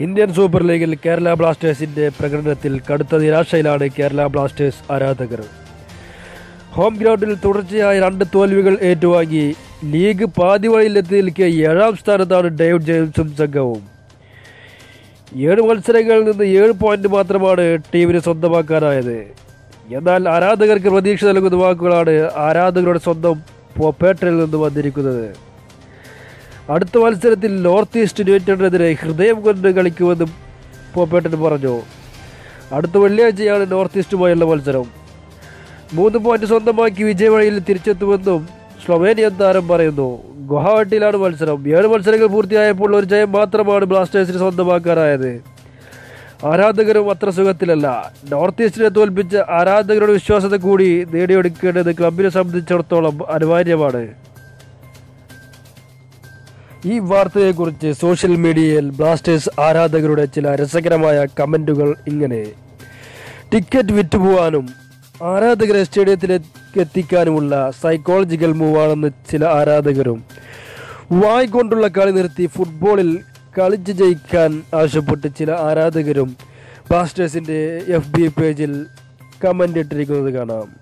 Indian super ലീഗിൽ കേരള ബ്ലാസ്റ്റേഴ്സിന്റെ പ്രകടനത്തിൽ കടുത്ത നിരാശയിലാണ് കേരള ബ്ലാസ്റ്റേഴ്സ് ആരാധകർ ഹോം ഗ്രൗണ്ടിൽ തുടർച്ചയായ രണ്ട് തോൽവികൾ ഏറ്റുവാങ്ങി ലീഗ് പാതി വഴിയിലെത്തി നിൽക്കെ ഏഴാം സ്ഥാനത്താണ് ഡേവിഡ് ജെയിംസും സംഘവും ഏഴ് മത്സരങ്ങളിൽ നിന്ന് ഏഴ് പോയിന്റ് മാത്രമാണ് ടീമിന് സ്വന്തമാക്കാനായത് എന്നാൽ ആരാധകർക്ക് പ്രതീക്ഷ നൽകുന്ന വാക്കുകളാണ് ആരാധകരുടെ സ്വന്തം പോപ്പേട്ടയിൽ നിന്ന് വന്നിരിക്കുന്നത് അടുത്ത മത്സരത്തിൽ നോർത്ത് ഈസ്റ്റ് യുണൈറ്റഡിനെതിരെ ഹൃദയം കൊണ്ട് കളിക്കുമെന്നും പോപ്പേട്ടൻ പറഞ്ഞു അടുത്ത വെള്ളിയാഴ്ചയാണ് നോർത്ത് ഈസ്റ്റുമായുള്ള മത്സരം മൂന്ന് പോയിന്റ് സ്വന്തമാക്കി വിജയവഴിയിൽ തിരിച്ചെത്തുമെന്നും സ്ലൊവേനിയൻ താരം പറയുന്നു ഗുവാഹട്ടിയിലാണ് മത്സരം ഏഴ് മത്സരങ്ങൾ പൂർത്തിയായപ്പോൾ ഒരു ജയം മാത്രമാണ് ബ്ലാസ്റ്റേഴ്സിന് സ്വന്തമാക്കാനായത് ആരാധകരും അത്ര സുഖത്തിലല്ല നോർത്ത് ഈസ്റ്റിനെ തോൽപ്പിച്ച ആരാധകരുടെ വിശ്വാസത്തെ കൂടി നേടിയെടുക്കേണ്ടത് ക്ലബിനെ സംബന്ധിച്ചിടത്തോളം അനിവാര്യമാണ് ഈ വാർത്തയെക്കുറിച്ച് സോഷ്യൽ മീഡിയയിൽ ബ്ലാസ്റ്റേഴ്സ് ആരാധകരുടെ ചില രസകരമായ കമൻറ്റുകൾ ഇങ്ങനെ ടിക്കറ്റ് വിറ്റുപോകാനും ആരാധകരെ സ്റ്റേഡിയത്തിലേക്ക് എത്തിക്കാനുമുള്ള സൈക്കോളജിക്കൽ മൂവാണെന്ന് ചില ആരാധകരും വായിക്കൊണ്ടുള്ള കളി നിർത്തി ഫുട്ബോളിൽ കളിച്ച് ജയിക്കാൻ ആവശ്യപ്പെട്ട് ചില ആരാധകരും ബ്ലാസ്റ്റേഴ്സിൻ്റെ എഫ് ബി പേജിൽ കമൻ്റ് ഇട്ടിരിക്കുന്നത് കാണാം